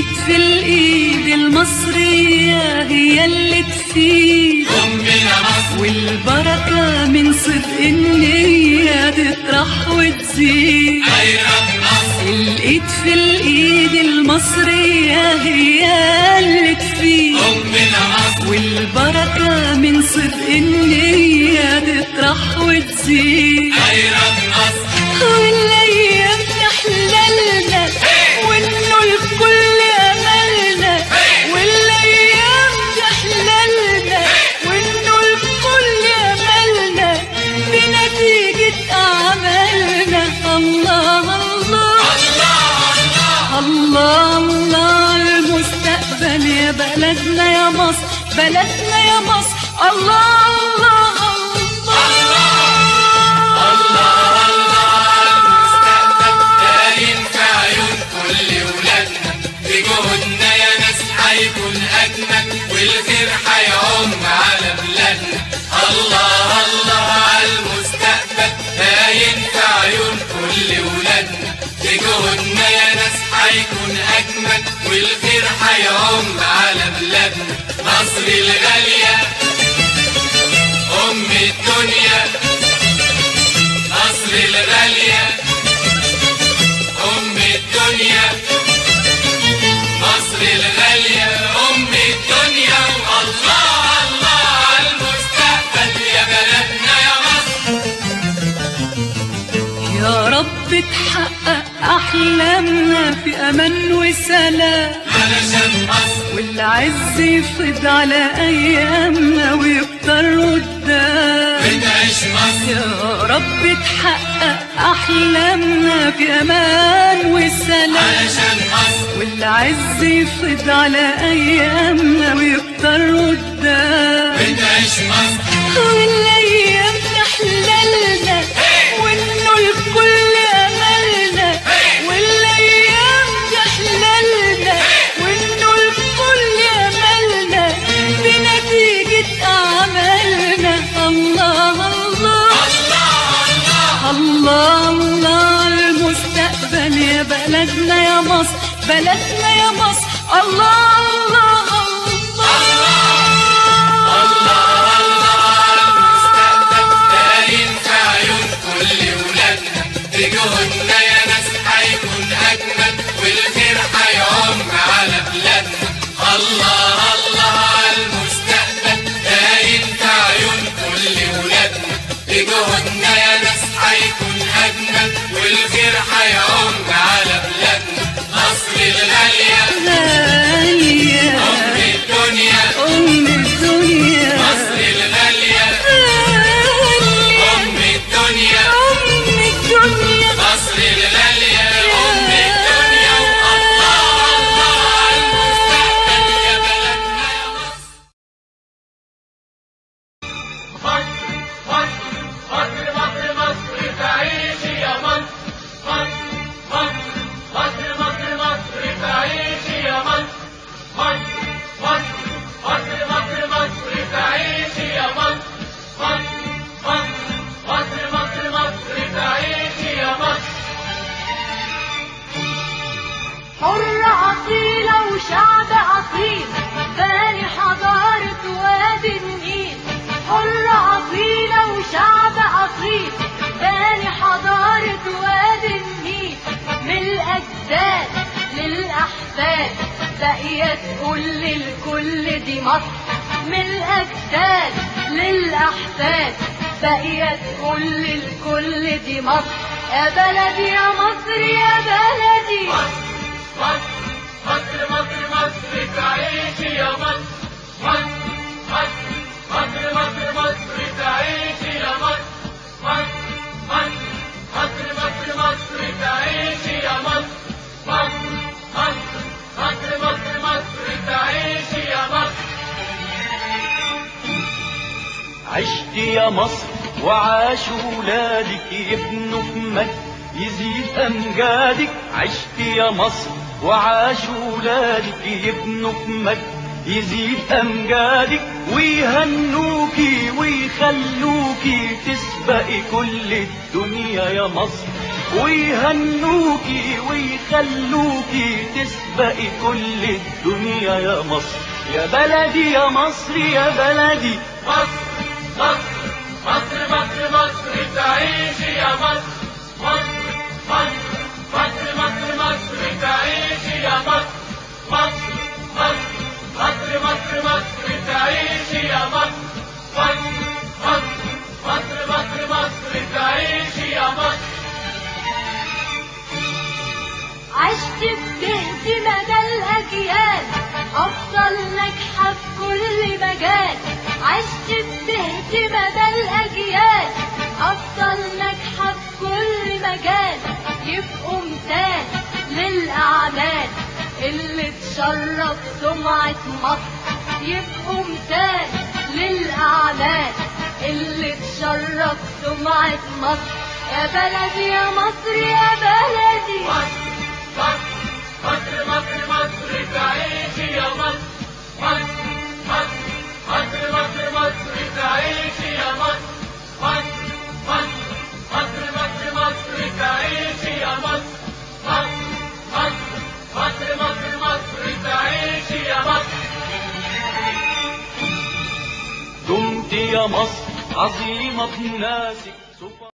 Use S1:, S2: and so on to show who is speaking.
S1: الايد في الايد المصرية هي اللي تفيد
S2: أمنا مصر
S1: والبركة من صدق النية تطرح وتزيد
S2: خيرك مصر
S1: الايد في الايد المصرية هي اللي تفيد
S2: أمنا مصر
S1: والبركة من صدق النية تطرح وتزيد
S2: خيرك مصر
S1: والايام تحللنا وانه الكل املنا والايام تحللنا وانه الكل املنا بنتيجة اعمالنا الله الله
S2: الله الله
S1: الله الله المستقبل يا بلدنا يا مصر بلدنا يا مصر الله الله
S2: الله الله المستقبل باين في عيون كل ولادنا بجهودنا يا ناس هيكون أجمل والخير هيعم على بلادنا الله الله على المستقبل باين في عيون كل ولادنا بجهودنا يا ناس هيكون أجمل والخير هيعم على بلادنا مصر الغالية أم الدنيا مصر الغالية أم الدنيا مصر الغالية أم الدنيا والله الله على المستقبل يا بلدنا يا مصر
S1: يا رب تحقق أحلامنا في أمان وسلام
S2: علشان مصر
S1: والعز يفض على أيامنا ويكتر قدام
S2: بتعيش مصر
S1: يا رب تحقق أحلامنا في أمان وسلام
S2: علشان مصر
S1: والعز يفض على أيامنا ويكتر قدام
S2: بتعيش مصر
S1: والايام تحللنا وانه الكل املنا والايام تحللنا وانه الكل املنا بنتيجة اعمالنا الله الله
S2: الله الله
S1: الله الله المستقبل يا بلدنا يا مصر بلدنا يا مصر الله الله الله
S2: الله الله المستقبل باين في عيون كل ولادنا بجهودنا يا ناس هيكون أجمل والخير هيعم على بلادنا الله الله على المستقبل باين في عيون كل ولادنا بجهودنا يا ناس هيكون أجمل والخير هيعم على بلادنا مصر الغالية
S1: غالية
S2: أم الدنيا
S1: أم الدنيا
S2: مصر الغالية
S1: غالية
S2: أم الدنيا
S1: أم الدنيا
S2: مصر الغالية أم الدنيا والله الله على المستقبل يا بلدنا يا مصر مصر مصر مصر مصر تعيش يا مصر مصر مصر مصر مصر تعيش يا مصر مصر مصر مصر مصر تعيش يا مصر مصر مصر مصر مصر تعيش يا مصر
S3: حرة أصيلة وشعب أصيل باني حضارة وادي النيل حرة أصيلة وشعب أصيل باني حضارة وادي النيل من الأجداد للأحفاد بقيت تقول للكل دي مصر من الأجداد للأحفاد بقيت تقول للكل دي مصر يا بلدي يا مصر يا بلدي
S2: مصر مصر مصر مصر تعيش يا مصر مصر مصر مصر مصر مصر تعيش يا مصر مصر مصر مصر مصر مصر تعيش يا مصر مصر مصر مصر مصر مصر تعيش يا مصر
S4: عشت يا مصر وعاش ولادك يبنوا في مجد يزيد أمجادك عشت يا مصر وعاش ولادك يبنوا في مجد يزيد أمجادك ويهنوكي ويخلوكي تسبقي كل الدنيا يا مصر ويهنوكي ويخلوكي تسبقي كل الدنيا يا مصر يا بلدي يا مصر يا بلدي
S2: مصر مصر مصر مصر مصر تعيش يا مصر مصر مصر مصر مصر مصر تعيش يا مصر مصر مصر مصر مصر مصر تعيش يا مصر مصر مصر مصر مصر مصر تعيش يا مصر
S3: عشت بتهت مدى الأجيال أفضل ناجحة في كل مجال عشت بتهت مدى الأجيال أفضل ناجحة في كل مجال يبقوا مثال للأعمال اللي تشرف سمعة مصر يبقوا مثال للأعمال اللي تشرف سمعة مصر يا بلدي يا مصر يا بلدي
S2: مصر مصر مصر مصر تعيش يا مصر مصر مصر مصر مصر مصر تعيش يا مصر مصر مصر مصر مصر مصر تعيش يا مصر مصر مصر مصر مصر مصر تعيش يا مصر
S4: دمت يا مصر عظيمة بناسك